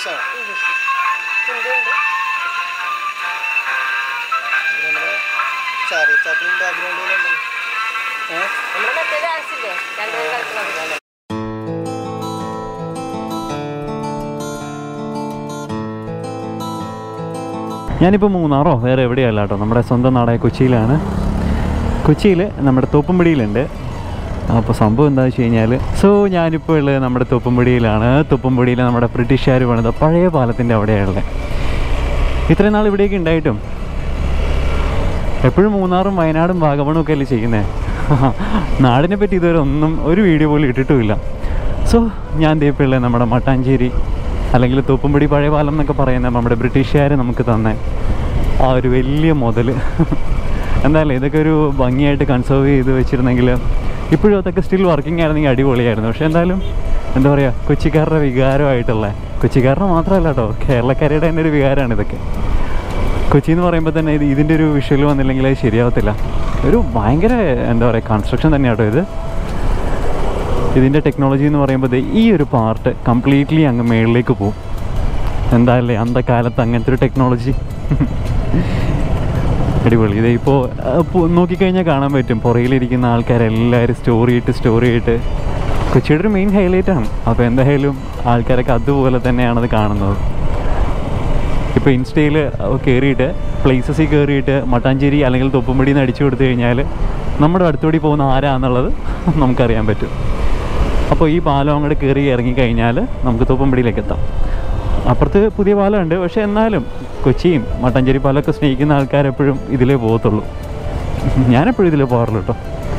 ഇംഗ്ലീഷാണ് ഇംഗ്ലീഷ് ഹിന്ദിയുണ്ട് നമ്മുടെ Charlie Chaplin ബാക്ക്ഗ്രൗണ്ടിലുണ്ട് ഏഹ് നമ്മുടെ മറ്റേ ഡാൻസ് ഇല്ലേ രണ്ടുപേരും കളിക്കുന്നത് ഞാനിപ്പോൾ മൂന്നാറോ വേറെ എവിടെയല്ല കേട്ടോ നമ്മുടെ സ്വന്തം നാടായ കൊച്ചിയിലാണ് കൊച്ചിയിൽ നമ്മുടെ തോപ്പുംപടിയിലുണ്ട് അപ്പോൾ സംഭവം എന്താ വെച്ച് കഴിഞ്ഞാൽ സോ ഞാനിപ്പോൾ ഉള്ളത് നമ്മുടെ തോപ്പുംപടിയിലാണ് തോപ്പുംപടിയിൽ നമ്മുടെ ബ്രിട്ടീഷുകാർ പണിത പഴയ പാലത്തിൻ്റെ അവിടെയാണുള്ളത് ഇത്രയും നാൾ ഇവിടെയൊക്കെ ഉണ്ടായിട്ടും എപ്പോഴും മൂന്നാറും വയനാടും വാഗമണും ഒക്കെ അല്ലേ ചെയ്യുന്നത് നാടിനെ പറ്റി ഇതുവരെ ഒന്നും ഒരു വീഡിയോ പോലും ഇട്ടിട്ടുമില്ല സോ ഞാൻ ദീപിള്ള നമ്മുടെ മട്ടാഞ്ചേരി അല്ലെങ്കിൽ തൂപ്പുംപടി പഴയ പാലം എന്നൊക്കെ പറയുന്ന നമ്മുടെ ബ്രിട്ടീഷുകാർ നമുക്ക് തന്ന ആ ഒരു വലിയ മുതൽ എന്തായാലും ഇതൊക്കെ ഒരു ഭംഗിയായിട്ട് കൺസേർവ് ചെയ്ത് വെച്ചിരുന്നെങ്കിൽ ഇപ്പോഴും അതൊക്കെ സ്റ്റിൽ വർക്കിംഗ് ആയിരുന്നെങ്കിൽ അടിപൊളിയായിരുന്നു പക്ഷേ എന്തായാലും എന്താ പറയുക കൊച്ചിക്കാരുടെ വികാരമായിട്ടുള്ള കൊച്ചിക്കാരുടെ മാത്രമല്ല കേട്ടോ കേരളക്കാരുടെ തന്നെ ഒരു വികാരമാണ് ഇതൊക്കെ കൊച്ചി എന്ന് പറയുമ്പോൾ തന്നെ ഇത് ഇതിൻ്റെ ഒരു വിഷ്വൽ വന്നില്ലെങ്കിൽ അത് ശരിയാവത്തില്ല ഒരു ഭയങ്കര എന്താ പറയുക കൺസ്ട്രക്ഷൻ തന്നെയാട്ടോ ഇത് ഇതിൻ്റെ ടെക്നോളജി എന്ന് പറയുമ്പോൾ ദേ ഈ ഒരു പാർട്ട് കംപ്ലീറ്റ്ലി അങ്ങ് മേളിലേക്ക് പോകും എന്തായാലേ അന്ത കാലത്ത് അങ്ങനത്തെ ഒരു ടെക്നോളജി അടിപൊളി ഇത് ഇപ്പോൾ നോക്കിക്കഴിഞ്ഞാൽ കാണാൻ പറ്റും പുറകിലിരിക്കുന്ന ആൾക്കാരെല്ലാവരും സ്റ്റോറി ഇട്ട് സ്റ്റോറി ഇട്ട് കൊച്ചിയുടെ ഒരു മെയിൻ ഹൈലൈറ്റ് ആണ് അപ്പോൾ എന്തായാലും ആൾക്കാരൊക്കെ അതുപോലെ തന്നെയാണത് കാണുന്നത് ഇപ്പോൾ ഇൻസ്റ്റയിൽ കയറിയിട്ട് പ്ലേസസിൽ കയറിയിട്ട് മട്ടാഞ്ചേരി അല്ലെങ്കിൽ തൊപ്പുംപടി എന്ന് അടിച്ചു കൊടുത്തു കഴിഞ്ഞാൽ നമ്മുടെ അടുത്തുകൂടി പോകുന്ന ആരാന്നുള്ളത് നമുക്കറിയാൻ പറ്റും അപ്പോൾ ഈ പാലം അങ്ങോട്ട് കയറി ഇറങ്ങിക്കഴിഞ്ഞാൽ നമുക്ക് തൊപ്പുംപടിയിലേക്ക് എത്താം അപ്പുറത്ത് പുതിയ പാലമുണ്ട് പക്ഷേ എന്നാലും കൊച്ചിയും മട്ടാഞ്ചേരി പാലമൊക്കെ സ്നേഹിക്കുന്ന ആൾക്കാരെപ്പോഴും ഇതിലേ പോകത്തുള്ളൂ ഞാനെപ്പോഴും ഇതിലേ പോകാറുള്ളൂ കേട്ടോ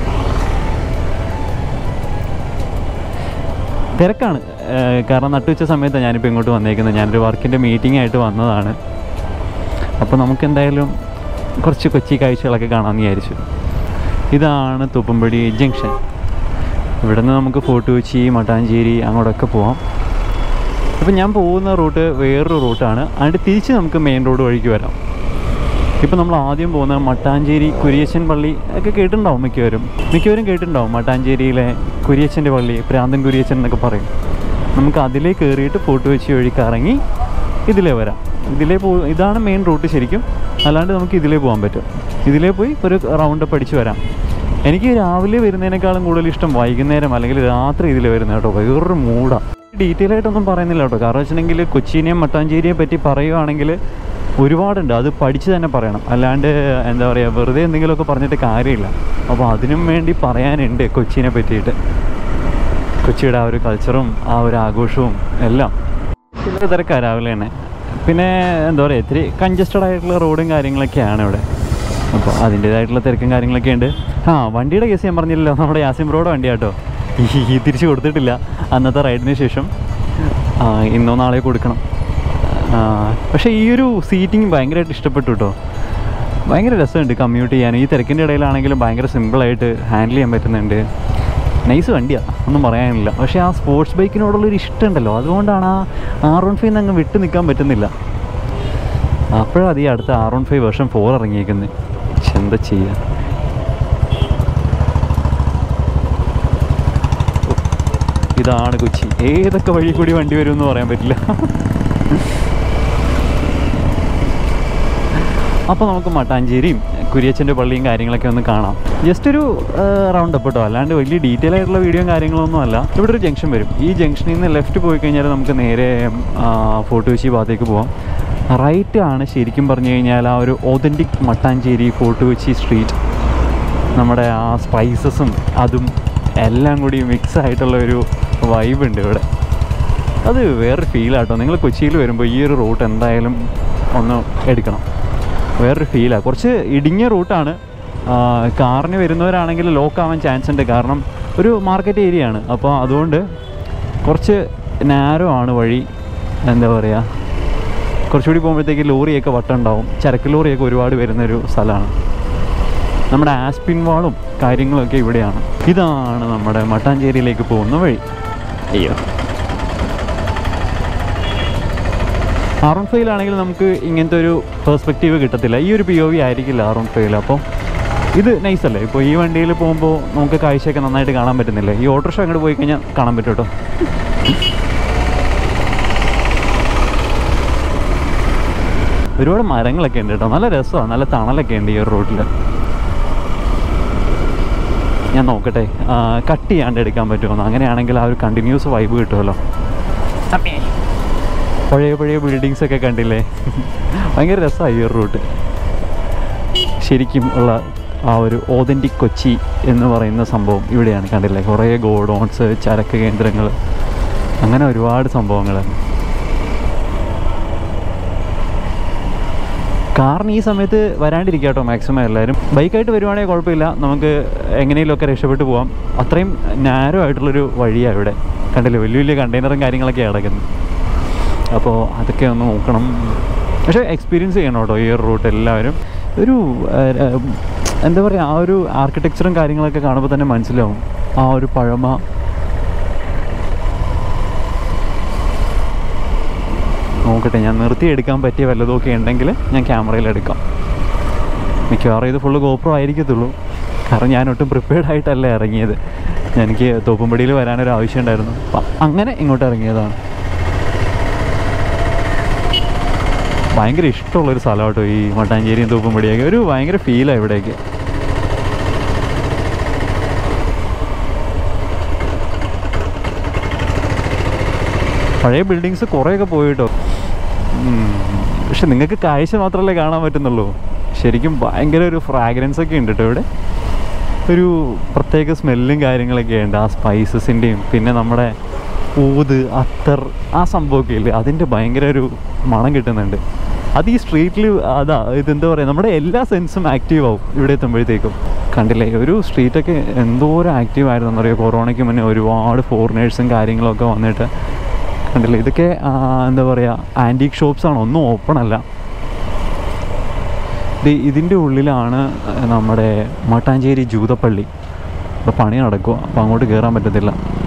തിരക്കാണ് ഏഹ് കാരണം നട്ടുവെച്ച സമയത്താണ് ഞാനിപ്പോൾ ഇങ്ങോട്ട് വന്നേക്കുന്നത് ഞാനൊരു വർക്കിൻ്റെ മീറ്റിംഗ് ആയിട്ട് വന്നതാണ് അപ്പോൾ നമുക്ക് എന്തായാലും കുറച്ച് കൊച്ചി കാഴ്ചകളൊക്കെ കാണാമെന്ന് വിചാരിച്ചു ഇതാണ് തുപ്പമ്പടി ജംഗ്ഷൻ ഇവിടെ നിന്ന് നമുക്ക് ഫോർട്ട് കൊച്ചി മട്ടാഞ്ചേരി അങ്ങോട്ടൊക്കെ പോവാം ഇപ്പം ഞാൻ പോകുന്ന റൂട്ട് വേറൊരു റൂട്ടാണ് അതിൻ്റെ തിരിച്ച് നമുക്ക് മെയിൻ റോഡ് വഴിക്ക് വരാം ഇപ്പം നമ്മൾ ആദ്യം പോകുന്ന മട്ടാഞ്ചേരി കുരിയച്ചൻ പള്ളി ഒക്കെ കേട്ടിട്ടുണ്ടാവും മിക്കവരും മിക്കവരും കേട്ടിട്ടുണ്ടാവും മട്ടാഞ്ചേരിയിലെ കുരിയച്ചൻ്റെ പള്ളി പ്രാന്തൻ കുരിയച്ചൻ എന്നൊക്കെ പറയും നമുക്ക് അതിലേ കയറിയിട്ട് ഫോർട്ട് കൊച്ചി വഴി കറങ്ങി ഇതിലേ വരാം ഇതിലേ പോ ഇതാണ് മെയിൻ റൂട്ട് ശരിക്കും അല്ലാണ്ട് നമുക്ക് ഇതിലേ പോകാൻ പറ്റും ഇതിലേ പോയി ഒരു റൗണ്ട് പഠിച്ച് വരാം എനിക്ക് രാവിലെ വരുന്നതിനേക്കാളും കൂടുതൽ ഇഷ്ടം വൈകുന്നേരം അല്ലെങ്കിൽ രാത്രി ഇതിൽ വരുന്നത് കേട്ടോ വേറൊരു മൂടാണ് ഡീറ്റെയിൽ ആയിട്ടൊന്നും പറയുന്നില്ല കേട്ടോ കാരണം വെച്ചിട്ടുണ്ടെങ്കിൽ കൊച്ചിനെയും മട്ടാഞ്ചേരിയെ പറ്റി പറയുവാണെങ്കിൽ ഒരുപാടുണ്ട് അത് പഠിച്ച് തന്നെ പറയണം അല്ലാണ്ട് എന്താ പറയുക വെറുതെ എന്തെങ്കിലുമൊക്കെ പറഞ്ഞിട്ട് കാര്യമില്ല അപ്പോൾ അതിനും വേണ്ടി പറയാനുണ്ട് കൊച്ചിനെ പറ്റിയിട്ട് കൊച്ചിയുടെ ആ ഒരു കൾച്ചറും ആ ഒരു ആഘോഷവും എല്ലാം ചില്ലറ തിരക്കാണ് രാവിലെ തന്നെ പിന്നെ എന്താ പറയുക ഇത്തിരി കൺജസ്റ്റഡ് ആയിട്ടുള്ള റോഡും കാര്യങ്ങളൊക്കെയാണ് ഇവിടെ അപ്പോൾ അതിൻ്റേതായിട്ടുള്ള തിരക്കും കാര്യങ്ങളൊക്കെ ഉണ്ട് ആ വണ്ടിയുടെ കേസ് ഞാൻ പറഞ്ഞില്ലല്ലോ നമ്മുടെ യാസിം ബ്രോയുടെ വണ്ടി കേട്ടോ ഈ തിരിച്ച് കൊടുത്തിട്ടില്ല അന്നത്തെ റൈഡിന് ശേഷം ആ, ഇന്നോ നാളെ കൊടുക്കണം ആ, പക്ഷേ ഈ ഒരു സീറ്റിംഗ് ഭയങ്കരമായിട്ട് ഇഷ്ടപ്പെട്ടു കേട്ടോ ഭയങ്കര രസമുണ്ട് കമ്മ്യൂട്ട് ചെയ്യാൻ ഈ തിരക്കിൻ്റെ ഇടയിലാണെങ്കിലും ഭയങ്കര സിമ്പിളായിട്ട് ഹാൻഡിൽ ചെയ്യാൻ പറ്റുന്നുണ്ട് നൈസ് വണ്ടിയാണ് ഒന്നും പറയാനില്ല പക്ഷേ ആ സ്പോർട്സ് ബൈക്കിനോടുള്ളൊരു ഇഷ്ടമുണ്ടല്ലോ അതുകൊണ്ടാണ് ആ ആർ വൺ ഫൈവ് അങ്ങ് വിട്ട് നിൽക്കാൻ പറ്റുന്നില്ല അപ്പോഴാണ് ഈ അടുത്ത ആർ വൺ ഫൈവ് വർഷം ഫോർ ഇറങ്ങിയേക്കുന്നത് പക്ഷെ എന്താ ചെയ്യുക ഇതാണ് കൊച്ചി ഏതൊക്കെ വഴി കൂടി വണ്ടി വരും എന്ന് പറയാൻ പറ്റില്ല അപ്പോൾ നമുക്ക് മട്ടാഞ്ചേരിയും കുരിയച്ചൻ്റെ പള്ളിയും കാര്യങ്ങളൊക്കെ ഒന്ന് കാണാം ജസ്റ്റ് ഒരു റൗണ്ട് അപ്പ് കേട്ടോ അല്ലാണ്ട് വലിയ ഡീറ്റെയിൽ ആയിട്ടുള്ള വീഡിയോയും കാര്യങ്ങളൊന്നും അല്ല ഇവിടെ ഒരു ജംഗ്ഷൻ വരും ഈ ജംഗ്ഷനിൽ നിന്ന് ലെഫ്റ്റ് പോയി കഴിഞ്ഞാൽ നമുക്ക് നേരെ ആ, ഫോർട്ട് കൊച്ചി ഭാഗത്തേക്ക് പോവാം റൈറ്റ് ആണ് ശരിക്കും പറഞ്ഞു കഴിഞ്ഞാൽ ആ ഒരു authentic Mattancherry Fort Kochi street നമ്മുടെ ആ സ്പൈസസും അതും എല്ലാം കൂടി മിക്സ് ആയിട്ടുള്ള ഒരു വൈബ് ഉണ്ട് ഇവിടെ അത് വേറൊരു ഫീലാട്ടോ നിങ്ങൾ കൊച്ചിയിൽ വരുമ്പോൾ ഈ ഒരു റൂട്ട് എന്തായാലും ഒന്ന് എടുക്കണം വേറൊരു ഫീലാണ് കുറച്ച് ഇടുങ്ങിയ റൂട്ടാണ് കാറിന് വരുന്നവരാണെങ്കിൽ ലോക്ക് ആവാൻ ചാൻസ് ഉണ്ട് കാരണം ഒരു മാർക്കറ്റ് ഏരിയ ആണ് അപ്പോൾ അതുകൊണ്ട് കുറച്ച് നാരോ ആണ് വഴി എന്താ പറയുക കുറച്ചുകൂടി പോകുമ്പോഴത്തേക്ക് ലോറിയൊക്കെ വട്ടം ഉണ്ടാവും ചരക്ക് ലോറിയൊക്കെ ഒരുപാട് വരുന്നൊരു സ്ഥലമാണ് നമ്മുടെ ആസ്പിൻ വാളും കാര്യങ്ങളൊക്കെ ഇവിടെയാണ് ഇതാണ് നമ്മുടെ മട്ടാഞ്ചേരിയിലേക്ക് പോകുന്ന വഴി അയ്യോ ആർ വൺ ഫൈവിലാണെങ്കിൽ നമുക്ക് ഇങ്ങനത്തെ ഒരു പെർസ്പെക്റ്റീവ് കിട്ടത്തില്ല ഈ ഒരു പി ഒ വി ആയിരിക്കില്ല ആർ വൺ ഫൈവിൽ അപ്പോൾ ഇത് നൈസ് അല്ലേ ഇപ്പോൾ ഈ വണ്ടിയിൽ പോകുമ്പോൾ നമുക്ക് കാഴ്ചയൊക്കെ നന്നായിട്ട് കാണാൻ പറ്റുന്നില്ലേ ഈ ഓട്ടോറിക്ഷ അങ്ങോട്ട് പോയി കഴിഞ്ഞാൽ കാണാൻ പറ്റും കേട്ടോ ഒരുപാട് മരങ്ങളൊക്കെ ഉണ്ട് കേട്ടോ നല്ല രസമാണ് നല്ല തണലൊക്കെ ഉണ്ട് ഈ ഒരു റൂട്ടിൽ ഞാൻ നോക്കട്ടെ കട്ട് ചെയ്യാണ്ട് എടുക്കാൻ പറ്റുമോ അങ്ങനെയാണെങ്കിൽ ആ ഒരു കണ്ടിന്യൂസ് വൈബ് കിട്ടുമല്ലോ പഴയ പഴയ ബിൽഡിങ്സ് ഒക്കെ കണ്ടില്ലേ ഭയങ്കര രസമായി ഈ ഒരു റൂട്ട് ശരിക്കും ഉള്ള ആ ഒരു ഓതൻറ്റിക് കൊച്ചി എന്ന് പറയുന്ന സംഭവം ഇവിടെയാണ് കണ്ടില്ലേ കുറേ ഗോഡൗൺസ് ചരക്ക് കേന്ദ്രങ്ങൾ അങ്ങനെ ഒരുപാട് സംഭവങ്ങൾ കാറിന് ഈ സമയത്ത് വരാണ്ടിരിക്കുക കേട്ടോ മാക്സിമം എല്ലാവരും ബൈക്കായിട്ട് വരുവാണെങ്കിൽ കുഴപ്പമില്ല നമുക്ക് എങ്ങനെയെങ്കിലുമൊക്കെ രക്ഷപ്പെട്ടു പോകാം അത്രയും നാരോ ആയിട്ടുള്ളൊരു വഴിയാണ് ഇവിടെ കണ്ടില്ലേ വലിയ വലിയ കണ്ടെയ്നറും കാര്യങ്ങളൊക്കെ കിടക്കുന്നത് അപ്പോൾ അതൊക്കെ ഒന്ന് നോക്കണം പക്ഷേ എക്സ്പീരിയൻസ് ചെയ്യണം കേട്ടോ ഈ ഒരു റൂട്ട് എല്ലാവരും ഒരു ആ, ആ, എന്താ പറയുക ആ ഒരു ആർക്കിടെക്ചറും കാര്യങ്ങളൊക്കെ കാണുമ്പോൾ തന്നെ മനസ്സിലാവും ആ ഒരു പഴമ നോക്കട്ടെ ഞാൻ നിർത്തി എടുക്കാൻ പറ്റിയ വല്ലതൊക്കെ ഉണ്ടെങ്കിൽ ഞാൻ ക്യാമറയിൽ എടുക്കാം മിക്കവാറും ഇത് ഫുള്ള് ഗോപ്രോ ആയിരിക്കത്തുള്ളൂ കാരണം ഞാൻ ഒട്ടും പ്രിപ്പയർഡ് ആയിട്ടല്ല ഇറങ്ങിയത് എനിക്ക് തോപ്പുംപടിയിൽ വരാനൊരു ആവശ്യം ഉണ്ടായിരുന്നു അപ്പം അങ്ങനെ ഇങ്ങോട്ട് ഇറങ്ങിയതാണ് ഭയങ്കര ഇഷ്ടമുള്ളൊരു സ്ഥലം കേട്ടോ ഈ മട്ടാഞ്ചേരിയും തൂപ്പുംപടിയൊക്കെ ഒരു ഭയങ്കര ഫീലാണ് ഇവിടേക്ക് പഴയ ബിൽഡിങ്സ് കുറേയൊക്കെ പോയിട്ടോ ഉം. പക്ഷെ നിങ്ങൾക്ക് കാഴ്ച മാത്രമല്ലേ കാണാൻ പറ്റുന്നുള്ളൂ ശരിക്കും ഭയങ്കര ഒരു ഫ്രാഗ്രൻസ് ഒക്കെ ഉണ്ട് കേട്ടോ ഇവിടെ ഒരു പ്രത്യേക സ്മെല്ലും കാര്യങ്ങളൊക്കെ ഉണ്ട് ആ സ്പൈസസിൻ്റെയും പിന്നെ നമ്മുടെ ഊത് അത്തർ ആ സംഭവമൊക്കെ ഇല്ലേ അതിൻ്റെ ഭയങ്കര ഒരു മണം കിട്ടുന്നുണ്ട് അത് ഈ സ്ട്രീറ്റിൽ അതാ ഇതെന്താ പറയുക നമ്മുടെ എല്ലാ സെൻസും ആക്റ്റീവ് ആവും ഇവിടെ എത്തുമ്പോഴത്തേക്കും കണ്ടില്ലേ ഒരു സ്ട്രീറ്റൊക്കെ എന്തോരം ആക്റ്റീവ് ആയിരുന്നു എന്നറിയോ കൊറോണയ്ക്ക് മുന്നേ ഒരുപാട് ഫോറിനേഴ്സും കാര്യങ്ങളൊക്കെ വന്നിട്ട് കണ്ടില്ലേ ഇതൊക്കെ ആ, എന്താ പറയുക ആൻറ്റീക് ഷോപ്സാണ് ഒന്നും ഓപ്പൺ അല്ല ദേ ഇതിൻ്റെ ഉള്ളിലാണ് നമ്മുടെ മട്ടാഞ്ചേരി ജൂതപ്പള്ളി ഇവിടെ പണി നടക്കുക അപ്പോൾ അങ്ങോട്ട് കയറാൻ പറ്റത്തില്ല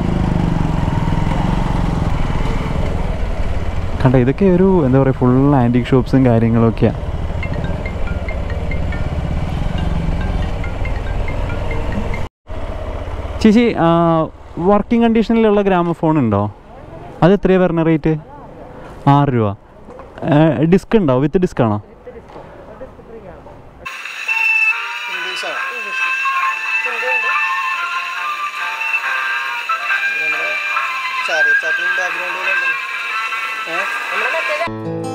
കണ്ട ഇതൊക്കെ ഒരു എന്താ പറയുക ഫുൾ ആൻറ്റിക് ഷോപ്സും കാര്യങ്ങളൊക്കെയാണ് ചേച്ചി വർക്കിംഗ് കണ്ടീഷനിലുള്ള ഗ്രാമഫോൺ ഉണ്ടോ അത് എത്രയാണ് വരുന്ന റേറ്റ് ആറ് രൂപ ഡിസ്ക് ഉണ്ടോ വിത്ത് ഡിസ്ക് ആണോ ഇംഗ്ലീഷാണ് ഹിന്ദിയുണ്ട് നമ്മുടെ ചാറി ചാപ്പിയും ബാക്ക്ഗ്രൗണ്ടിലുണ്ട് ഏഹ് നമ്മൾ മറ്റേത്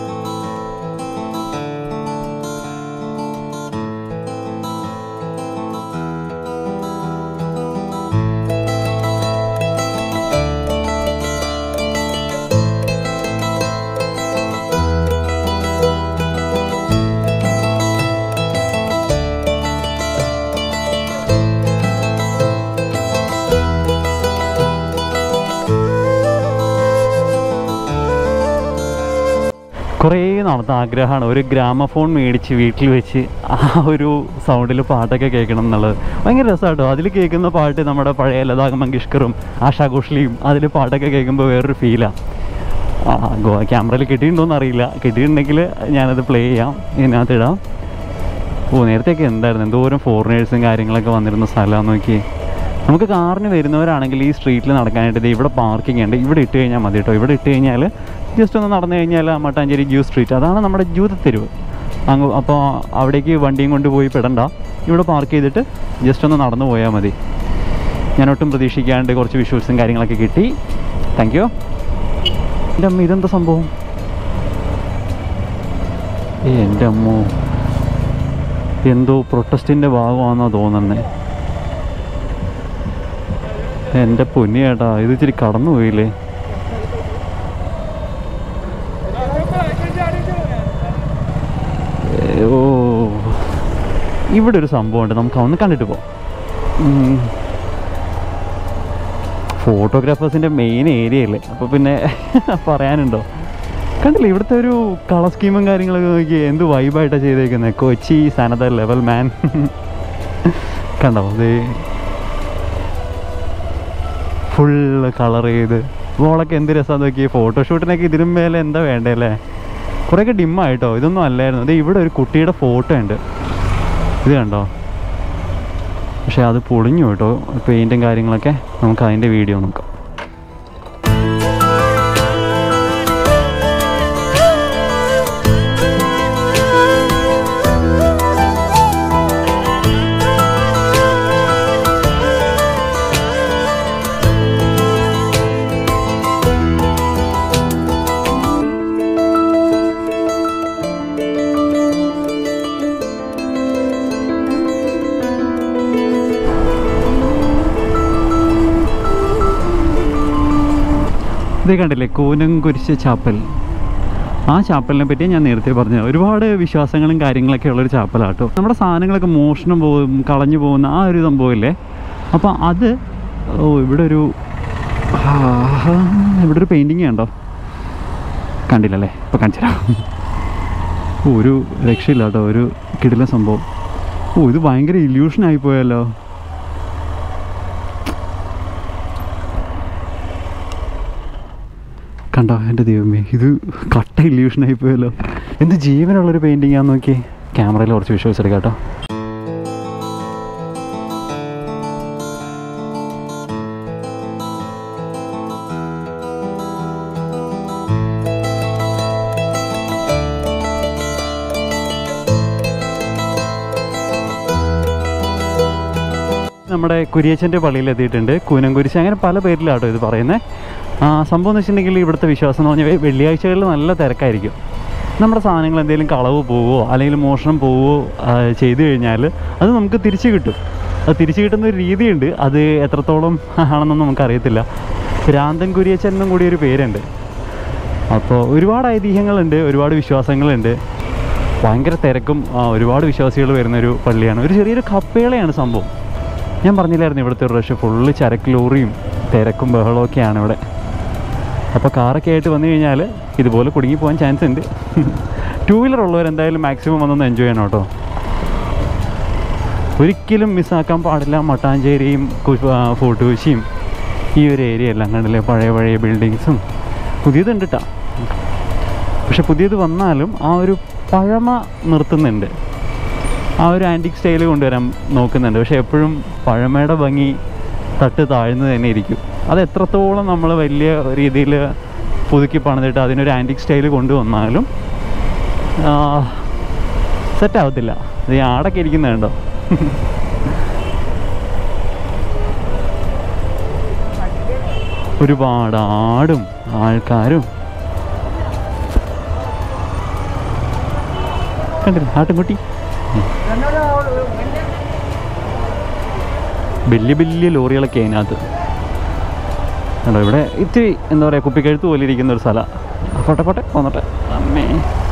കുറേ നാളത്തെ ആഗ്രഹമാണ് ഒരു ഗ്രാമഫോൺ മേടിച്ച് വീട്ടിൽ വെച്ച് ആ ഒരു സൗണ്ടിൽ പാട്ടൊക്കെ കേൾക്കണം എന്നുള്ളത് ഭയങ്കര രസമാട്ടോ അതിൽ കേൾക്കുന്ന പാട്ട് നമ്മുടെ പഴയ ലതാ മങ്കേഷ്കറും ആശാ ഘോഷ്ലിയും അതിൽ പാട്ടൊക്കെ കേൾക്കുമ്പോൾ വേറൊരു ഫീലാണ് ആ ഗോ ക്യാമറയിൽ കിട്ടിയിട്ടുണ്ടോയെന്ന് അറിയില്ല കിട്ടിയിട്ടുണ്ടെങ്കിൽ ഞാനത് പ്ലേ ചെയ്യാം ഇതിനകത്ത് ഇടാം ഓ നേരത്തെയൊക്കെ എന്തായിരുന്നു എന്തോരം ഫോറിനേഴ്സും കാര്യങ്ങളൊക്കെ വന്നിരുന്ന സ്ഥലമാണെന്ന് നോക്കി നമുക്ക് കാറിന് വരുന്നവരാണെങ്കിൽ ഈ സ്ട്രീറ്റിൽ നടക്കാനായിട്ട് ദേ ഇവിടെ പാർക്കിംഗ് ഉണ്ട് ഇവിടെ ഇട്ട് കഴിഞ്ഞാൽ മതി കേട്ടോ ഇവിടെ ഇട്ട് കഴിഞ്ഞാൽ ജസ്റ്റ് ഒന്ന് നടന്നു കഴിഞ്ഞാൽ ആ മട്ടാഞ്ചേരി ജ്യൂസ് സ്ട്രീറ്റ് അതാണ് നമ്മുടെ ജൂതത്തെരുവ് അങ്ങ് അപ്പോൾ അവിടേക്ക് വണ്ടിയും കൊണ്ട് പോയി പെടണ്ട ഇവിടെ പാർക്ക് ചെയ്തിട്ട് ജസ്റ്റ് ഒന്ന് നടന്നു പോയാൽ മതി ഞാൻ ഒട്ടും പ്രതീക്ഷിക്കാണ്ട് കുറച്ച് വിഷ്വൽസും കാര്യങ്ങളൊക്കെ കിട്ടി താങ്ക് യു എൻ്റെ അമ്മ ഇതെന്താ സംഭവം ഏ എൻ്റെ അമ്മോ എന്തോ പ്രൊട്ടസ്റ്റിൻ്റെ ഭാഗമാണെന്നാ തോന്നുന്നത് എൻ്റെ പൊന്നി ചേട്ടാ ഇത് ഇച്ചിരി കടന്നു പോയില്ലേ ഏ, ഓ ഇവിടെ ഒരു സംഭവമുണ്ട് നമുക്ക് ഒന്ന് കണ്ടിട്ട് പോവാം ഉം. ഫോട്ടോഗ്രാഫേഴ്സിൻ്റെ മെയിൻ ഏരിയ അല്ലേ അപ്പോൾ പിന്നെ പറയാനുണ്ടോ കണ്ടില്ലേ ഇവിടുത്തെ ഒരു കളർ സ്കീമും കാര്യങ്ങളൊക്കെ നോക്കി എന്ത് വൈബായിട്ടാണ് ചെയ്തേക്കുന്നത് കൊച്ചി സാനത ലെവൽ മാൻ കണ്ടോ ഇത് ഫുള്ള് കളർ ചെയ്ത് മോളൊക്കെ എന്ത് രസമാണെന്ന് നോക്കി ഫോട്ടോഷൂട്ടിനൊക്കെ ഇതിനും മേലെ എന്താ വേണ്ടേ അല്ലേ കുറേയൊക്കെ ഡിമ്മായിട്ടോ ഇതൊന്നും അല്ലായിരുന്നു ഇത് ഇവിടെ ഒരു കുട്ടിയുടെ ഫോട്ടോ ഉണ്ട് ഇത് കണ്ടോ പക്ഷെ അത് പൊളിഞ്ഞു കേട്ടോ പെയിൻറ്റും കാര്യങ്ങളൊക്കെ നമുക്ക് അതിൻ്റെ വീഡിയോ നോക്കാം ഇത് കണ്ടില്ലേ കൂനം കുരിശ് ചാപ്പൽ ആ ചാപ്പലിനെ പറ്റി ഞാൻ നേരത്തെ പറഞ്ഞു ഒരുപാട് വിശ്വാസങ്ങളും കാര്യങ്ങളൊക്കെ ഉള്ളൊരു ചാപ്പലാട്ടോ നമ്മുടെ സാധനങ്ങളൊക്കെ മോഷണം പോകും കളഞ്ഞു പോകുന്ന ആ ഒരു സംഭവമില്ലേ അപ്പോൾ അത് ഓ ഇവിടെ ഒരു ആ, ഇവിടെ ഒരു പെയിൻറ്റിങ് ഉണ്ടോ കണ്ടില്ലല്ലേ ഇപ്പോൾ കാണിച്ചു തരാം ഓ, ഒരു രക്ഷയില്ല കേട്ടോ ഒരു കിടില സംഭവം ഓ ഇത് ഭയങ്കര ഇല്യൂഷൻ ആയിപ്പോയല്ലോ കണ്ടോ എൻ്റെ ദൈവമേ ഇത് കട്ട ഇല്യൂഷൻ ആയിപ്പോയല്ലോ എന്ത് ജീവനുള്ളൊരു പെയിൻറ്റിങ് ആണെന്ന് നോക്കി ക്യാമറയിൽ കുറച്ച് വിഷ്വൽസ് എടുക്കാം കേട്ടോ നമ്മുടെ കുരിയച്ചൻ്റെ പള്ളിയിൽ എത്തിയിട്ടുണ്ട് കൂനംകുരിശ് അങ്ങനെ പല പേരിലാട്ടോ ഇത് പറയുന്നത് സംഭവം എന്ന് വെച്ചിട്ടുണ്ടെങ്കിൽ ഇവിടുത്തെ വിശ്വാസം എന്ന് പറഞ്ഞാൽ വെള്ളിയാഴ്ചകളിൽ നല്ല തിരക്കായിരിക്കും നമ്മുടെ സാധനങ്ങൾ എന്തെങ്കിലും കളവ് പോവോ അല്ലെങ്കിൽ മോഷണം പോവോ ആ, ചെയ്തു കഴിഞ്ഞാൽ അത് നമുക്ക് തിരിച്ചു കിട്ടും അത് തിരിച്ചു കിട്ടുന്ന ഒരു രീതിയുണ്ട് അത് എത്രത്തോളം ആണെന്നൊന്നും നമുക്കറിയത്തില്ല ഭ്രാന്തൻ കുരിയച്ചൻ എന്നും കൂടി ഒരു പേരുണ്ട് അപ്പോൾ ഒരുപാട് ഐതിഹ്യങ്ങളുണ്ട് ഒരുപാട് വിശ്വാസങ്ങളുണ്ട് ഭയങ്കര തിരക്കും ആ, ഒരുപാട് വിശ്വാസികൾ വരുന്നൊരു പള്ളിയാണ് ഒരു ചെറിയൊരു കപ്പേളയാണ് സംഭവം ഞാൻ പറഞ്ഞില്ലായിരുന്നു ഇവിടുത്തെ ഒരു റഷ് ഫുള്ള് ചരക്ക് ലോറിയും തിരക്കും ബഹളവും ഒക്കെയാണ് ഇവിടെ അപ്പോൾ കാറൊക്കെ ആയിട്ട് വന്നു കഴിഞ്ഞാൽ ഇതുപോലെ കുടുങ്ങി പോകാൻ ചാൻസ് ഉണ്ട് ടൂ വീലർ ഉള്ളവർ എന്തായാലും മാക്സിമം വന്നൊന്ന് എൻജോയ് ചെയ്യണം കേട്ടോ ഒരിക്കലും മിസ്സാക്കാൻ പാടില്ല മട്ടാഞ്ചേരിയും ഫോർട്ട് കൊച്ചിയും ഈ ഒരു ഏരിയ എല്ലാം കണ്ടില്ലേ പഴയ പഴയ ബിൽഡിങ്സും പുതിയതുണ്ട് കേട്ടോ പക്ഷെ പുതിയത് വന്നാലും ആ ഒരു പഴമ നിർത്തുന്നുണ്ട് ആ ഒരു ആൻറ്റിക് സ്റ്റൈൽ കൊണ്ടുവരാൻ നോക്കുന്നുണ്ട് പക്ഷെ എപ്പോഴും പഴമയുടെ ഭംഗി തട്ട് താഴ്ന്നു തന്നെ ഇരിക്കും അത് എത്രത്തോളം നമ്മൾ വലിയ രീതിയിൽ പുതുക്കി പണിതിട്ട് അതിനൊരു ആൻറ്റിക് സ്റ്റൈൽ കൊണ്ടുവന്നാലും സെറ്റ് ആവത്തില്ല ഇത് ഈ ആടൊക്കെ ഇരിക്കുന്നുണ്ടോ ഒരുപാട് ആടും ആൾക്കാരും കണ്ടില്ല ആട്ടുംകുട്ടി വലിയ വലിയ ലോറികളൊക്കെ അതിനകത്ത് കണ്ടോ ഇവിടെ ഇത്തിരി എന്താ പറയുക കുപ്പിക്കഴുത്ത് പോലെ ഇരിക്കുന്ന ഒരു സ്ഥലം പോട്ടെ പോട്ടെ പോന്നട്ടെ അമ്മേ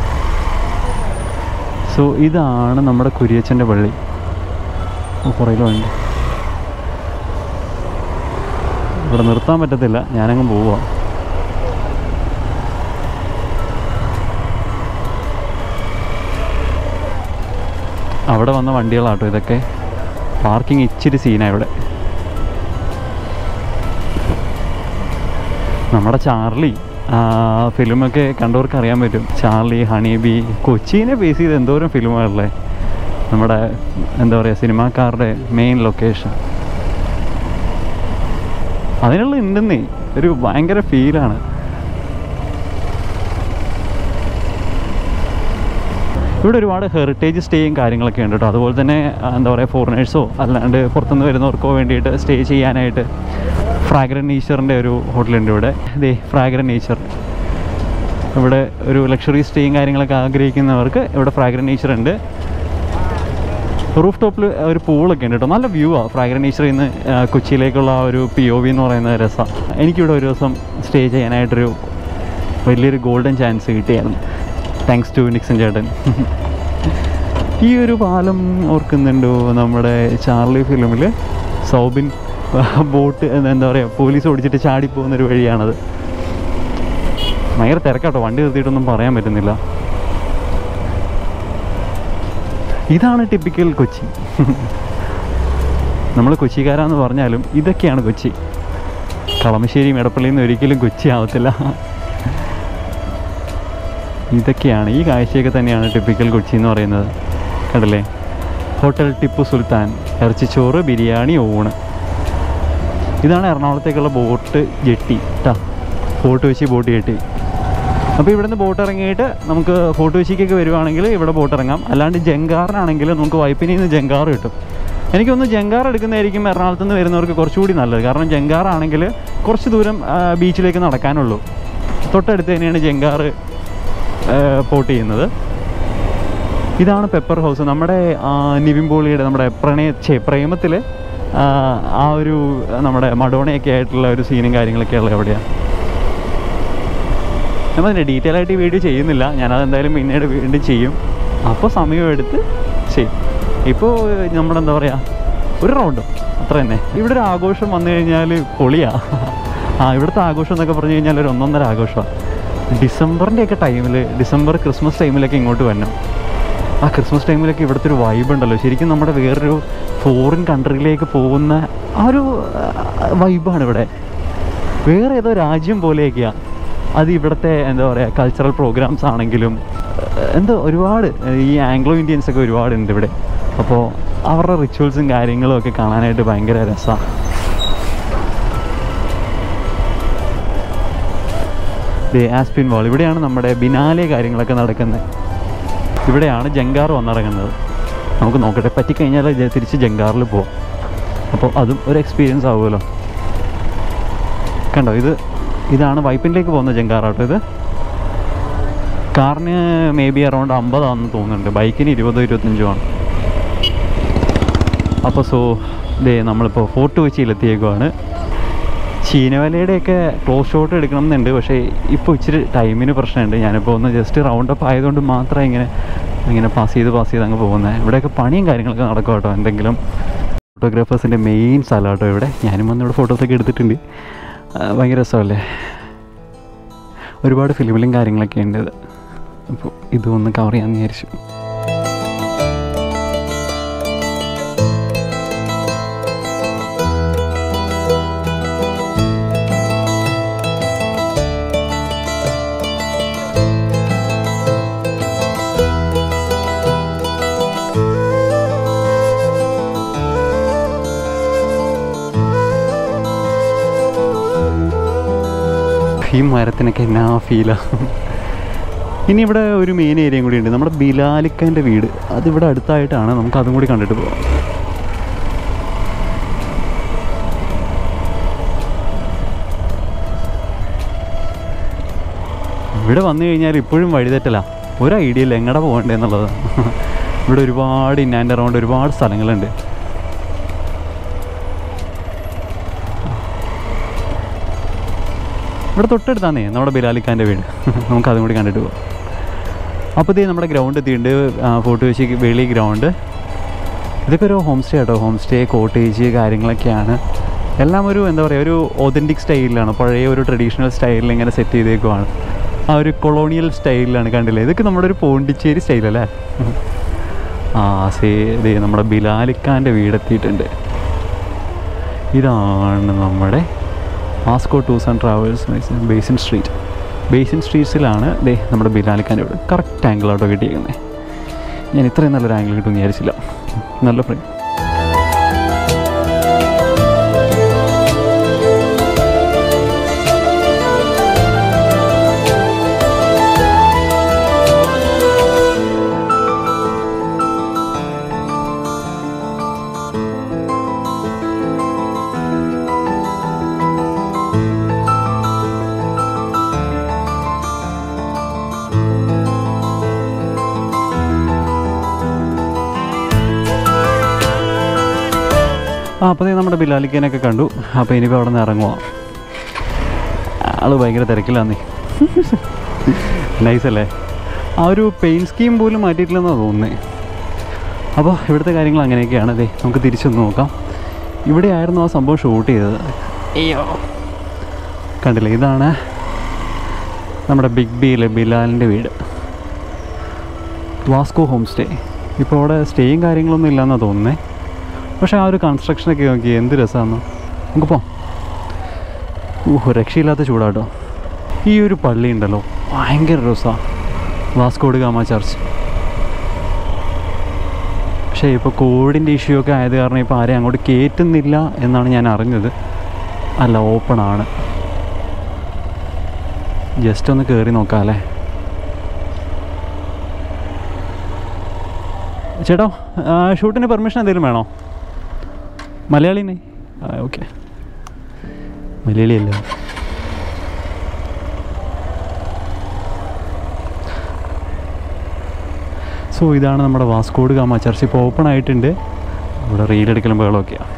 സോ ഇതാണ് നമ്മുടെ കുരിയച്ചൻ്റെ പള്ളി ഓ പുറകിലുണ്ട് ഇവിടെ നിർത്താൻ പറ്റത്തില്ല ഞാനങ്ങ് പോവാ അവിടെ വന്ന വണ്ടികളാട്ടോ ഇതൊക്കെ പാർക്കിംഗ് ഇച്ചിരി സീനാണ് ഇവിടെ നമ്മുടെ ചാർലി ഫിലിമൊക്കെ കണ്ടവർക്ക് അറിയാൻ പറ്റും ചാർലി ഹണി ബി കൊച്ചിനെ ബേസ് ചെയ്ത് എന്തോരം ഫിലിമുകളല്ലേ നമ്മുടെ എന്താ പറയുക സിനിമാക്കാരുടെ മെയിൻ ലൊക്കേഷൻ അതിനുള്ള ഉണ്ടെന്നേ ഒരു ഭയങ്കര ഫീലാണ് ഇവിടെ ഒരുപാട് ഹെറിറ്റേജ് സ്റ്റേയും കാര്യങ്ങളൊക്കെ ഉണ്ട് കേട്ടോ അതുപോലെ തന്നെ ആ, എന്താ പറയുക ഫോറിനേഴ്സോ അല്ലാണ്ട് പുറത്തുനിന്ന് വരുന്നവർക്കോ വേണ്ടിയിട്ട് സ്റ്റേ ചെയ്യാനായിട്ട് ഫ്രാഗ്രൻ നേച്ചറിൻ്റെ ഒരു ഹോട്ടലുണ്ട് ഇവിടെ ഇതേ ഫ്രാഗ്രൻ നേച്ചർ ഇവിടെ ഒരു ലക്ഷറി സ്റ്റേയും കാര്യങ്ങളൊക്കെ ആഗ്രഹിക്കുന്നവർക്ക് ഇവിടെ ഫ്രാഗ്രൻ നേച്ചർ ഉണ്ട് റൂഫ് ടോപ്പിൽ ഒരു പൂളൊക്കെ ഉണ്ട് കേട്ടോ നല്ല വ്യൂ ആണ് ഫ്രാഗ്രൻ നേച്ചറിൽ നിന്ന് ആ, കൊച്ചിയിലേക്കുള്ള ആ ഒരു പി ഒ വി എന്ന് പറയുന്ന രസം എനിക്കിവിടെ ഒരു ദിവസം സ്റ്റേ ചെയ്യാനായിട്ടൊരു വലിയൊരു ഗോൾഡൻ ചാൻസ് കിട്ടിയായിരുന്നു താങ്ക്സ് ടു നിക്സൺ ചേട്ടൻ ഈ ഒരു പാലം ഓർക്കുന്നുണ്ടോ നമ്മുടെ ചാർലി ഫിലിമിൽ സൗബിൻ ബോട്ട് എന്താ പറയുക പോലീസ് ഓടിച്ചിട്ട് ചാടിപ്പോകുന്നൊരു വഴിയാണത് ഭയങ്കര തിരക്കാട്ടോ വണ്ടി നിർത്തിയിട്ടൊന്നും പറയാൻ പറ്റുന്നില്ല ഇതാണ് ടിപ്പിക്കൽ കൊച്ചി നമ്മൾ കൊച്ചിക്കാരാന്ന് പറഞ്ഞാലും ഇതൊക്കെയാണ് കൊച്ചി കളമശ്ശേരിയും എടപ്പള്ളിയിൽ നിന്ന് ഒരിക്കലും കൊച്ചി ആവത്തില്ല ഇതൊക്കെയാണ് ഈ കാഴ്ചയൊക്കെ തന്നെയാണ് ടിപ്പിക്കൽ കൊച്ചി എന്ന് പറയുന്നത് കണ്ടല്ലേ ഹോട്ടൽ ടിപ്പു സുൽത്താൻ ഇറച്ചിച്ചോറ് ബിരിയാണി ഊണ് ഇതാണ് എറണാകുളത്തേക്കുള്ള ബോട്ട് ജെട്ടി ട്ടാ ഫോർട്ട് കൊച്ചി ബോട്ട് ജെട്ടി അപ്പോൾ ഇവിടുന്ന് ബോട്ട് ഇറങ്ങിയിട്ട് നമുക്ക് ഫോർട്ട് കൊച്ചിക്കൊക്കെ വരുവാണെങ്കിൽ ഇവിടെ ബോട്ട് ഇറങ്ങാം അല്ലാണ്ട് ജങ്കാറിനാണെങ്കിൽ നമുക്ക് വൈപ്പിനിൽ നിന്ന് ജങ്കാർ കിട്ടും എനിക്കൊന്ന് ജങ്കാർ എടുക്കുന്നതായിരിക്കും എറണാകുളത്ത് നിന്ന് വരുന്നവർക്ക് കുറച്ചുകൂടി നല്ലത് കാരണം ജങ്കാറാണെങ്കിൽ കുറച്ച് ദൂരം ആ, ബീച്ചിലേക്ക് നടക്കാനുള്ളൂ തൊട്ടടുത്ത് തന്നെയാണ് ജങ്കാർ പോട്ട് ചെയ്യുന്നത് ഇതാണ് പെപ്പർ ഹൗസ് നമ്മുടെ ആ, നിവിൻ പോളിയുടെ നമ്മുടെ പ്രണയ ഛേ പ്രേമത്തിൽ ആ ഒരു നമ്മുടെ മഡോണയൊക്കെ ആയിട്ടുള്ള ഒരു സീനും കാര്യങ്ങളൊക്കെ ഉള്ളത് എവിടെയാണ് ഞാൻ പറഞ്ഞില്ല ഡീറ്റെയിൽ ആയിട്ട് ഈ വീഡിയോ ചെയ്യുന്നില്ല ഞാനത് എന്തായാലും പിന്നീട് വീണ്ടും ചെയ്യും അപ്പോൾ സമയമെടുത്ത് ചെയ്യും ഇപ്പോൾ നമ്മുടെ എന്താ പറയുക ഒരു റൗണ്ട് അത്ര തന്നെ ഇവിടെ ഒരു ആഘോഷം വന്നു കഴിഞ്ഞാൽ പൊളിയാ ആ ഇവിടുത്തെ ആഘോഷം എന്നൊക്കെ പറഞ്ഞു കഴിഞ്ഞാൽ ഒരു ഒന്നൊന്നര ആഘോഷമാണ് ഡിസംബറിൻ്റെ ഒക്കെ ടൈമിൽ ഡിസംബർ ക്രിസ്മസ് ടൈമിലൊക്കെ ഇങ്ങോട്ട് വരണം ആ ക്രിസ്മസ് ടൈമിലൊക്കെ ഇവിടുത്തെ ഒരു വൈബ് ഉണ്ടല്ലോ ശരിക്കും നമ്മുടെ വേറൊരു ഫോറിൻ കൺട്രിയിലേക്ക് പോകുന്ന ആ ഒരു വൈബാണ് ഇവിടെ വേറെ ഏതോ രാജ്യം പോലെയൊക്കെയാണ് അത് ഇവിടുത്തെ എന്താ പറയുക കൾച്ചറൽ പ്രോഗ്രാംസ് ആണെങ്കിലും ഏഹ്, എന്തോ ഒരുപാട് ഏഹ്, ഈ ആംഗ്ലോ ഇന്ത്യൻസ് ഒക്കെ ഒരുപാടുണ്ട് ഇവിടെ അപ്പോൾ അവരുടെ റിച്വൽസും കാര്യങ്ങളും ഒക്കെ കാണാനായിട്ട് ഭയങ്കര രസമാണ് ദേ ആസ്പിൻ വാൾ ഇവിടെയാണ് നമ്മുടെ ബിനാലെ കാര്യങ്ങളൊക്കെ നടക്കുന്നത് ഇവിടെയാണ് ജങ്കാർ വന്നിറങ്ങുന്നത് നമുക്ക് നോക്കട്ടെ പറ്റിക്കഴിഞ്ഞാൽ ജ- തിരിച്ച് ജങ്കാറിൽ പോവാം അപ്പോൾ അതും ഒരു എക്സ്പീരിയൻസ് ആവുമല്ലോ കണ്ടോ ഇത് ഇതാണ് വൈപ്പിനിലേക്ക് പോകുന്ന ജങ്കാറാട്ടോ ഇത് കാറിന് മേ ബി അറൗണ്ട് അമ്പതാണെന്ന് തോന്നുന്നുണ്ട് ബൈക്കിന് ഇരുപതോ ഇരുപത്തഞ്ചോ ആണ് അപ്പോൾ സോ ദേ നമ്മളിപ്പോൾ ഫോർട്ട് കൊച്ചിയിലെത്തിയേക്കുവാണ് ചീനവലയുടെയൊക്കെ ക്ലോസ് ഷോട്ട് എടുക്കണം എന്നുണ്ട് പക്ഷേ ഇപ്പോൾ ഇച്ചിരി ടൈമിന് പ്രശ്നമുണ്ട് ഞാനിപ്പോൾ ഒന്ന് ജസ്റ്റ് റൗണ്ട് അപ്പ് ആയതുകൊണ്ട് മാത്രമേ ഇങ്ങനെ ഇങ്ങനെ പാസ് ചെയ്ത് പാസ് ചെയ്ത് അങ്ങ് പോകുന്നത് ഇവിടെയൊക്കെ പണിയും കാര്യങ്ങളൊക്കെ നടക്കും കേട്ടോ എന്തെങ്കിലും ഫോട്ടോഗ്രാഫേഴ്സിൻ്റെ മെയിൻ സ്ഥലം കേട്ടോ ഇവിടെ ഞാനും വന്ന് ഇവിടെ ഫോട്ടോസൊക്കെ എടുത്തിട്ടുണ്ട് ആ, ഭയങ്കര രസമല്ലേ ഒരുപാട് ഫിലിമിലും കാര്യങ്ങളൊക്കെ ഉണ്ട് ഇത് അപ്പോൾ ഇതൊന്ന് കവർ ചെയ്യാമെന്ന് വിചാരിച്ചു ഈ മരത്തിനൊക്കെ എന്നാ ഫീലാണ് ഇനി ഇവിടെ ഒരു മെയിൻ ഏരിയയും കൂടി ഉണ്ട് നമ്മുടെ ബിലാലിക്കൻ്റെ വീട് അതിവിടെ അടുത്തായിട്ടാണ് നമുക്ക് അതും കൂടി കണ്ടിട്ട് പോകാം ഇവിടെ വന്നു കഴിഞ്ഞാൽ ഇപ്പോഴും വഴിതെറ്റല ഒരു ഐഡിയ ഇല്ല എങ്ങടെ പോകണ്ടേ എന്നുള്ളത് ഇവിടെ ഒരുപാട് ഇൻ ആൻഡ് അറൗണ്ട് ഒരുപാട് സ്ഥലങ്ങളുണ്ട് ഇവിടെ തൊട്ടടുത്താന്നേ നമ്മുടെ ബിലാലിക്കാൻ്റെ വീട് നമുക്ക് അതും കൂടി കണ്ടിട്ട് പോകാം അപ്പോൾ ഇതേ നമ്മുടെ ഗ്രൗണ്ട് എത്തിയിട്ടുണ്ട് ഫോർട്ട് കൊച്ചി വെളി ഗ്രൗണ്ട് ഇതൊക്കെ ഒരു ഹോം സ്റ്റേ ആട്ടോ ഹോം സ്റ്റേ കോട്ടേജ് കാര്യങ്ങളൊക്കെയാണ് എല്ലാം ഒരു എന്താ പറയുക ഒരു ഒതൻറ്റിക് സ്റ്റൈലിലാണ് പഴയ ഒരു ട്രഡീഷണൽ സ്റ്റൈലിൽ ഇങ്ങനെ സെറ്റ് ചെയ്തേക്കുവാണ് ആ ഒരു കൊളോണിയൽ സ്റ്റൈലിലാണ് കണ്ടില്ലേ ഇതൊക്കെ നമ്മുടെ ഒരു പോണ്ടിച്ചേരി സ്റ്റൈലല്ലേ ആ സേ ദേ നമ്മുടെ ബിലാലിക്കാൻ്റെ വീടെത്തിയിട്ടുണ്ട് ഇതാണ് നമ്മുടെ Masco tours and travels basin street basin സ്ട്രീറ്റ്സിലാണ് ദേ നമ്മുടെ ബിലാലിക്കാൻ്റെ വീട് കറക്റ്റ് ആംഗിളാട്ടോ കിട്ടിയിരിക്കുന്നത് ഞാൻ ഇത്രയും നല്ലൊരു ആംഗിൾ കിട്ടുമെന്ന് വിചാരിച്ചില്ല നല്ല ഫ്രെയിം ആ അപ്പോൾ ദേ നമ്മുടെ ബിലാലിക്കനൊക്കെ കണ്ടു അപ്പോൾ ഇനിയിപ്പോൾ അവിടെ നിന്ന് ഇറങ്ങുക ആള് ഭയങ്കര തിരക്കിലാന്നേ നൈസ് അല്ലേ ആ ഒരു പെയിൻ സ്കീം പോലും മാറ്റിയിട്ടില്ലെന്നാണ് തോന്നുന്നത് അപ്പോൾ ഇവിടുത്തെ കാര്യങ്ങൾ അങ്ങനെയൊക്കെയാണ് അതെ നമുക്ക് തിരിച്ചൊന്ന് നോക്കാം ഇവിടെയായിരുന്നു ആ സംഭവം ഷൂട്ട് ചെയ്തത് അയ്യോ കണ്ടില്ലേ ഇതാണ് നമ്മുടെ ബിഗ് ബിയിലെ ബിലാലിൻ്റെ വീട് വാസ്കോ ഹോം സ്റ്റേ ഇപ്പോൾ അവിടെ സ്റ്റേയും കാര്യങ്ങളൊന്നും ഇല്ലയെന്നാണ് തോന്നുന്നത് പക്ഷേ ആ ഒരു കൺസ്ട്രക്ഷനൊക്കെ നോക്കി എന്ത് രസമാണ് നമുക്ക് പോവാം ഊഹ് രക്ഷയില്ലാത്ത ചൂടാട്ടോ ഈ ഒരു പള്ളി ഉണ്ടല്ലോ ഭയങ്കര രസമാണ് വാസ്കോഡ് ഗാമ ചർച്ച് പക്ഷേ ഇപ്പോൾ കോവിഡിൻ്റെ ഇഷ്യൂ ഒക്കെ ആയത് കാരണം ഇപ്പോൾ ആരെയും അങ്ങോട്ട് കയറ്റുന്നില്ല എന്നാണ് ഞാൻ അറിഞ്ഞത് അല്ല ഓപ്പൺ ആണ് ജസ്റ്റ് ഒന്ന് കയറി നോക്കാം അല്ലേ ചേട്ടോ ആ, ഷൂട്ടിന് പെർമിഷൻ എന്തെങ്കിലും വേണോ മലയാളിനെ ആ ഓക്കെ മലയാളിയല്ല സോ ഇതാണ് നമ്മുടെ വാസ്കോഡ് ഗാമ ചർച്ച് ഇപ്പോൾ ഓപ്പൺ ആയിട്ടുണ്ട് ഇവിടെ റീലെടുക്കലും ബഹളമൊക്കെയാണ്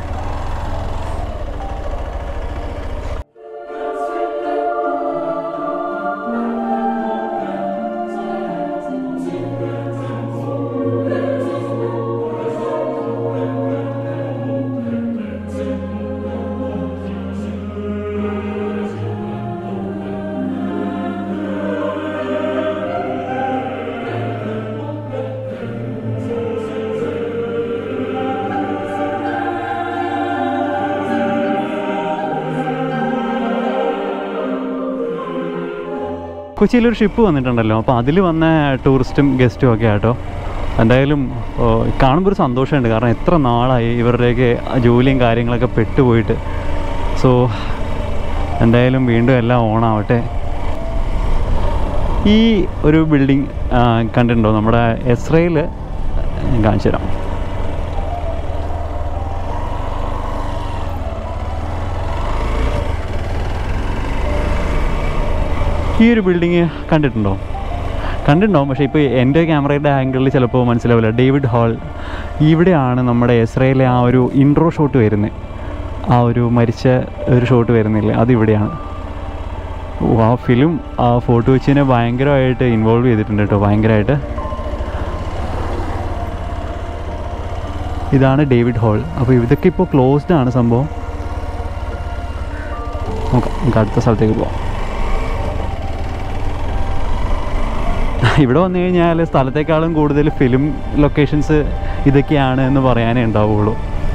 കൊച്ചിയിലൊരു ഷിപ്പ് വന്നിട്ടുണ്ടല്ലോ അപ്പോൾ അതിൽ വന്ന ടൂറിസ്റ്റും ഗസ്റ്റും ഒക്കെ ആട്ടോ എന്തായാലും ഓ, കാണുമ്പോൾ ഒരു സന്തോഷമുണ്ട് കാരണം എത്ര നാളായി ഇവരുടെയൊക്കെ ജോലിയും കാര്യങ്ങളൊക്കെ പെട്ടുപോയിട്ട് സോ എന്തായാലും വീണ്ടും എല്ലാം ഓണാവട്ടെ ഈ ഒരു ബിൽഡിംഗ് കണ്ടിട്ടുണ്ടോ നമ്മുടെ എസ്രയിൽ കാണിച്ചു തരാം ഈ ഒരു ബിൽഡിങ് കണ്ടിട്ടുണ്ടോ കണ്ടിട്ടുണ്ടാവും പക്ഷേ ഇപ്പോൾ എൻ്റെ ക്യാമറയുടെ ആംഗിളിൽ ചിലപ്പോൾ മനസ്സിലാവില്ല ഡേവിഡ് ഹാൾ ഇവിടെയാണ് നമ്മുടെ എസ്രയിലെ ആ ഒരു ഇൻട്രോ ഷോട്ട് വരുന്നത് ആ ഒരു മരിച്ച ഒരു ഷോട്ട് വരുന്നില്ലേ അതിവിടെയാണ് ഓ, ആ ഫിലിം ആ ഫോട്ടോ വെച്ചിനെ ഭയങ്കരമായിട്ട് ഇൻവോൾവ് ചെയ്തിട്ടുണ്ട് കേട്ടോ ഭയങ്കരമായിട്ട് ഇതാണ് ഡേവിഡ് ഹാൾ അപ്പോൾ ഇതൊക്കെ ഇപ്പോൾ ക്ലോസ്ഡ് ആണ് സംഭവം നോക്കാം നമുക്ക് അടുത്ത സ്ഥലത്തേക്ക് പോവാം ഇവിടെ വന്നു കഴിഞ്ഞാൽ സ്ഥലത്തേക്കാളും കൂടുതൽ ഫിലിം ലൊക്കേഷൻസ് ഇതൊക്കെയാണ് എന്ന് പറയാനേ ഉണ്ടാവുള്ളൂ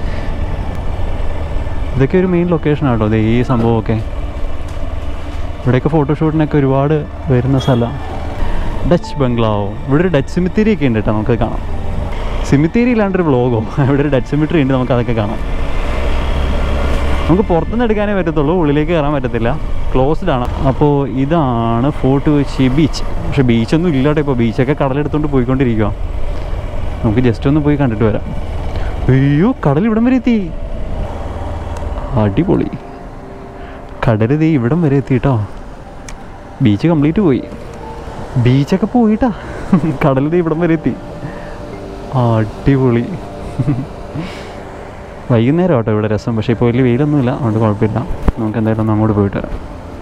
ഇതൊക്കെ ഒരു മെയിൻ ലൊക്കേഷൻ ആട്ടോ ദേ ഈ സംഭവമൊക്കെ ഇവിടെയൊക്കെ ഫോട്ടോഷൂട്ടിനൊക്കെ ഒരുപാട് വരുന്ന സ്ഥലമാണ് ഡച്ച് ബംഗ്ലാവോ ഇവിടെ ഒരു ഡച്ച് സിമിത്തേരി ഒക്കെ ഉണ്ട് കേട്ടോ നമുക്ക് കാണാം സിമിത്തേരി ഇല്ലാണ്ടൊരു വ്ളോഗോ ഇവിടെ ഒരു ഡച്ച് സിമിറ്ററി ഉണ്ട് നമുക്ക് അതൊക്കെ കാണാം നമുക്ക് പുറത്തുനിന്ന് എടുക്കാനേ പറ്റത്തുള്ളൂ ഉള്ളിലേക്ക് കയറാൻ പറ്റത്തില്ല ക്ലോസ്ഡ് ആണ് അപ്പോൾ ഇതാണ് ഫോർട്ട് കൊച്ചി ബീച്ച് പക്ഷെ ബീച്ചൊന്നും ഇല്ലാട്ടോ ഇപ്പോൾ ബീച്ചൊക്കെ കടലെടുത്തുകൊണ്ട് പോയിക്കൊണ്ടിരിക്കുക നമുക്ക് ജസ്റ്റ് ഒന്ന് പോയി കണ്ടിട്ട് വരാം അയ്യോ കടൽ ഇവിടം വരെ എത്തി അടിപൊളി കടൽ ദേ ഇവിടം വരെ എത്തി കേട്ടോ ബീച്ച് കംപ്ലീറ്റ് പോയി ബീച്ചൊക്കെ പോയിട്ടാ കടൽ ദേ ഇവിടം വരെ എത്തി അടിപൊളി വൈകുന്നേരം ആട്ടോ ഇവിടെ രസം പക്ഷേ ഇപ്പോൾ വലിയ വെയിലൊന്നുമില്ല അതുകൊണ്ട് കുഴപ്പമില്ല നമുക്ക് എന്തായാലും ഒന്ന് അങ്ങോട്ട് പോയിട്ട് വരാം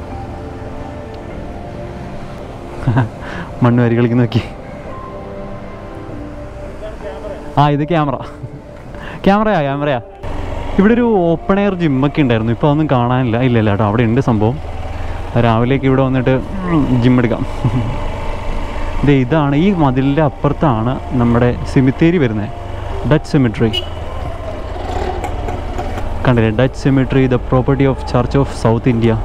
മണ്ണ് വരി കളിക്കുന്ന നോക്കി ആ ഇത് ക്യാമറ ക്യാമറയാ ക്യാമറയാ ഇവിടെ ഒരു ഓപ്പൺ എയർ ജിമ്മൊക്കെ ഉണ്ടായിരുന്നു ഇപ്പോൾ അതൊന്നും കാണാനില്ല ഇല്ല ഇല്ല കേട്ടോ അവിടെ ഉണ്ട് സംഭവം രാവിലേക്ക് ഇവിടെ വന്നിട്ട് ജിം എടുക്കാം ദേ ഇതാണ് ഈ മതിലിൻ്റെ അപ്പുറത്താണ് നമ്മുടെ സിമിത്തേരി വരുന്നത് ഡച്ച് സിമിട്രി കണ്ടില്ലേ Dutch cemetery the property of church of South India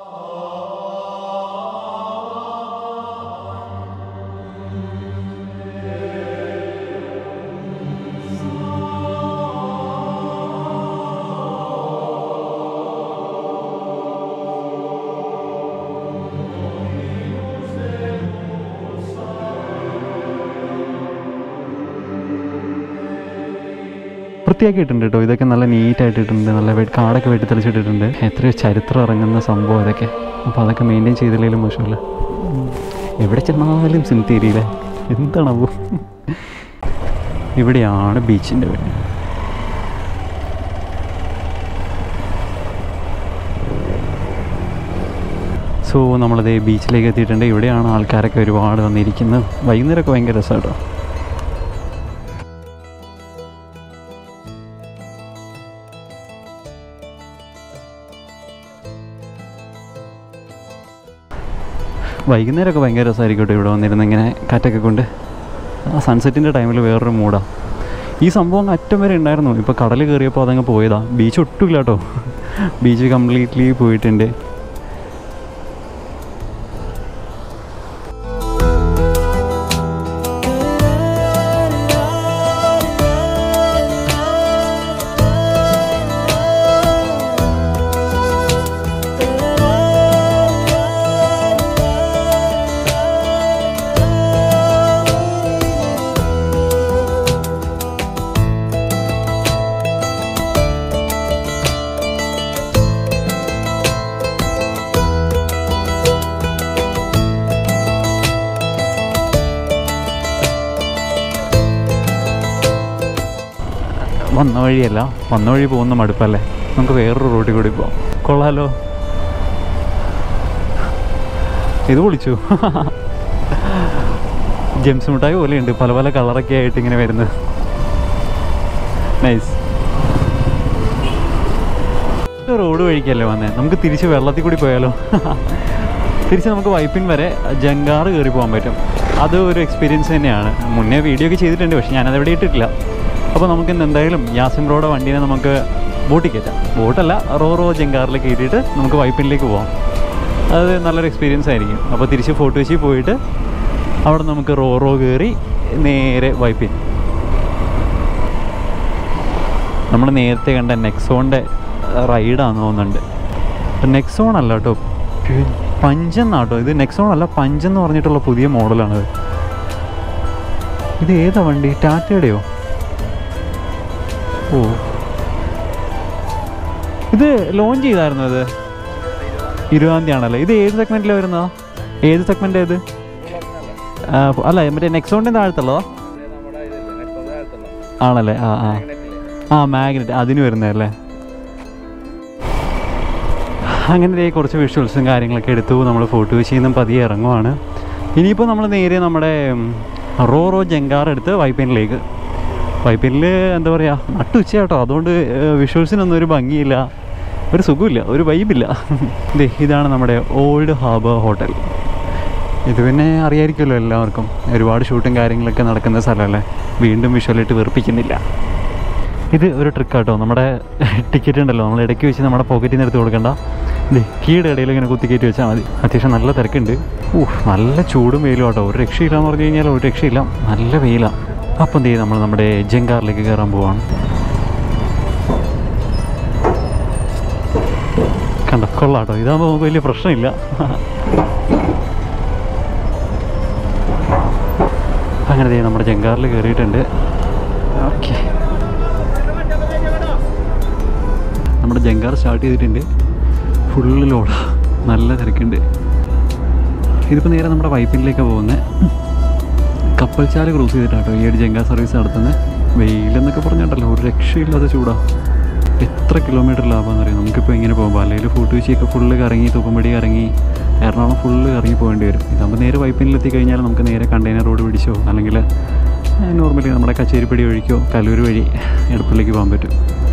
വൃത്തിയാക്കിയിട്ടുണ്ട് കേട്ടോ ഇതൊക്കെ നല്ല നീറ്റായിട്ട് ഇട്ടിട്ടുണ്ട് നല്ല വെ- കാടൊക്കെ വെട്ടിത്തെളിച്ചിട്ടിട്ടുണ്ട് എത്രയോ ചരിത്രം ഇറങ്ങുന്ന സംഭവം ഇതൊക്കെ അപ്പോൾ അതൊക്കെ മെയിൻറ്റെയിൻ ചെയ്തില്ലെങ്കിലും മോശമല്ല ഉം. എവിടെ ചെന്നാലും സിംതേരിയിലെ എന്താണാവോ ഇവിടെയാണ് ബീച്ചിൻ്റെ വീട് സോ നമ്മളത് ബീച്ചിലേക്ക് എത്തിയിട്ടുണ്ട് ഇവിടെയാണ് ആൾക്കാരൊക്കെ ഒരുപാട് വന്നിരിക്കുന്നത് വൈകുന്നേരമൊക്കെ ഭയങ്കര രസമാണ് കേട്ടോ വൈകുന്നേരമൊക്കെ ഭയങ്കര രസമായിരിക്കും കേട്ടോ ഇവിടെ വന്നിരുന്ന് ഇങ്ങനെ കാറ്റൊക്കെ കൊണ്ട് ആ സൺസെറ്റിൻ്റെ ടൈമിൽ വേറൊരു മൂടാണ് ഈ സംഭവം അങ്ങ് അറ്റം വരെ ഉണ്ടായിരുന്നു ഇപ്പോൾ കടൽ കയറിയപ്പോൾ അതങ്ങ് പോയതാ ബീച്ച് ഒട്ടുമില്ല കേട്ടോ ബീച്ച് കംപ്ലീറ്റ്ലി പോയിട്ടുണ്ട് വന്ന വഴിയല്ല വന്ന വഴി പോകുന്ന മടുപ്പല്ലേ നമുക്ക് വേറൊരു റോഡിൽ കൂടി പോവാം കൊള്ളാലോ ഇത് പൊളിച്ചു ജെംസ് മിഠായി പോലെയുണ്ട് പല പല കളറൊക്കെ ആയിട്ട് ഇങ്ങനെ വരുന്നത് നൈസ് റോഡ് വഴിക്കല്ലേ വന്നേ നമുക്ക് തിരിച്ച് വെള്ളത്തിൽ കൂടി പോയാലോ തിരിച്ച് നമുക്ക് വൈപ്പിൻ വരെ ജങ്കാറ് കയറി പോകാൻ പറ്റും അത് ഒരു എക്സ്പീരിയൻസ് തന്നെയാണ് മുന്നേ വീഡിയോ ഒക്കെ ചെയ്തിട്ടുണ്ട് പക്ഷെ ഞാനത് എവിടെ ഇട്ടിട്ടില്ല അപ്പോൾ നമുക്ക് ഇന്ന് എന്തായാലും യാസിം റോഡ് വണ്ടീനെ നമുക്ക് ബോട്ടിൽ കയറ്റാം ബോട്ടല്ല റോ റോ ജങ്കാറിൽ കയറ്റിയിട്ട് നമുക്ക് വൈപ്പിനിലേക്ക് പോവാം അത് നല്ലൊരു എക്സ്പീരിയൻസ് ആയിരിക്കും അപ്പോൾ തിരിച്ച് ഫോർട്ട് കൊച്ചി പോയിട്ട് അവിടെ നമുക്ക് റോറോ കയറി നേരെ വൈപ്പിൻ നമ്മൾ നേരത്തെ കണ്ട നെക്സോണിൻ്റെ റൈഡാന്ന് തോന്നുന്നുണ്ട് നെക്സോൺ അല്ല കേട്ടോ പഞ്ചെന്നാട്ടോ ഇത് നെക്സോൺ അല്ല പഞ്ചെന്ന് പറഞ്ഞിട്ടുള്ള പുതിയ മോഡലാണിത് ഇത് ഏതാ വണ്ടി ടാറ്റയുടെയോ ഓ ഇത് ലോഞ്ച് ചെയ്തായിരുന്നു ഇത് ഇരുപതാം തീയതി ആണല്ലേ ഇത് ഏത് സെഗ്മെൻറ്റിലാണ് വരുന്നതാ ഏത് സെഗ്മെൻ്റ് ഏത് ആ, അല്ല മറ്റേ നെക്സോണിൻ്റെ താഴത്തുള്ളതോ ആണല്ലേ ആ ആ ആ മാഗ്നറ്റ് അതിന് വരുന്നതല്ലേ അങ്ങനെ ദേ കുറച്ച് വിഷ്വൽസും കാര്യങ്ങളൊക്കെ എടുത്തു നമ്മൾ ഫോട്ടോ വെച്ച് നിന്നും പതിയെ ഇറങ്ങുവാണ് ഇനിയിപ്പോൾ നമ്മൾ നേരെ നമ്മുടെ ഉം, റോറോ ജങ്കാർ എടുത്ത് വൈപ്പിനിലേക്ക് വൈപ്പിനിൽ എന്താ പറയുക നട്ടുച്ച കേട്ടോ അതുകൊണ്ട് വിഷ്വൽസിനൊന്നും ഒരു ഭംഗിയില്ല ഒരു സുഖമില്ല ഒരു വൈബില്ല ദേ ഇതാണ് നമ്മുടെ ഓൾഡ് ഹാർബർ ഹോട്ടൽ ഇത് പിന്നെ അറിയായിരിക്കുമല്ലോ എല്ലാവർക്കും ഒരുപാട് ഷൂട്ടും കാര്യങ്ങളൊക്കെ നടക്കുന്ന സ്ഥലമല്ലേ വീണ്ടും വിഷ്വലായിട്ട് വെറുപ്പിക്കുന്നില്ല ഇത് ഒരു ട്രിക്കാട്ടോ നമ്മുടെ ടിക്കറ്റ് ഉണ്ടല്ലോ നമ്മൾ ഇടയ്ക്ക് വെച്ച് നമ്മുടെ പോക്കറ്റിൽ നിന്ന് എടുത്ത് കൊടുക്കണ്ട ഇത് കീയുടെ ഇടയിൽ ഇങ്ങനെ കുത്തിക്കയറ്റി വെച്ചാൽ മതി അത്യാവശ്യം നല്ല തിരക്കുണ്ട് ഊഹ് നല്ല ചൂടും വെയിലും ആട്ടോ ഒരു രക്ഷയില്ല എന്ന് പറഞ്ഞു കഴിഞ്ഞാൽ ഒരു രക്ഷയില്ല നല്ല വെയിലാണ് അപ്പം എന്ത് ചെയ്യും നമ്മൾ നമ്മുടെ ജങ്കാറിലേക്ക് കയറാൻ പോവാണ് കണ്ടോ കൊള്ളാട്ടോ ഇതാകുമ്പോൾ നമുക്ക് വലിയ പ്രശ്നമില്ല അങ്ങനെ ദേ നമ്മുടെ ജങ്കാറിൽ കയറിയിട്ടുണ്ട് ഓക്കെ നമ്മുടെ ജങ്കാർ സ്റ്റാർട്ട് ചെയ്തിട്ടുണ്ട് ഫുള്ള് ലോഡാ നല്ല തിരക്കുണ്ട് ഇതിപ്പോൾ നേരെ നമ്മുടെ വൈപ്പിനിലേക്കാണ് പോകുന്നത് കപ്പൽച്ചാല ക്രൂസ് ചെയ്തിട്ടാട്ടോ ഈ ഒരു ജങ്കാർ സർവീസ് നടത്തുന്നത് വെയിലെന്നൊക്കെ പറഞ്ഞിട്ടല്ലോ ഒരു രക്ഷയില്ലാത്ത ചൂടാ എത്ര കിലോമീറ്റർ ലാഭമെന്ന് അറിയാം നമുക്കിപ്പോൾ ഇങ്ങനെ പോകുമ്പോൾ അല്ലെങ്കിൽ ഫോർട്ട് കൊച്ചിയൊക്കെ ഫുള്ള് കറങ്ങി തൂക്കുംപടി കറങ്ങി എറണാകുളം ഫുള്ള് കറങ്ങി പോകേണ്ടി വരും ഇതാകുമ്പോൾ നേരെ വൈപ്പിനിലെത്തി കഴിഞ്ഞാൽ നമുക്ക് നേരെ കണ്ടെയ്നർ റോഡ് പിടിച്ചോ അല്ലെങ്കിൽ നോർമലി നമ്മുടെ കച്ചേരിപ്പടി വഴിക്കോ കലൂർ വഴി എടുപ്പിലേക്ക് പോകാൻ പറ്റും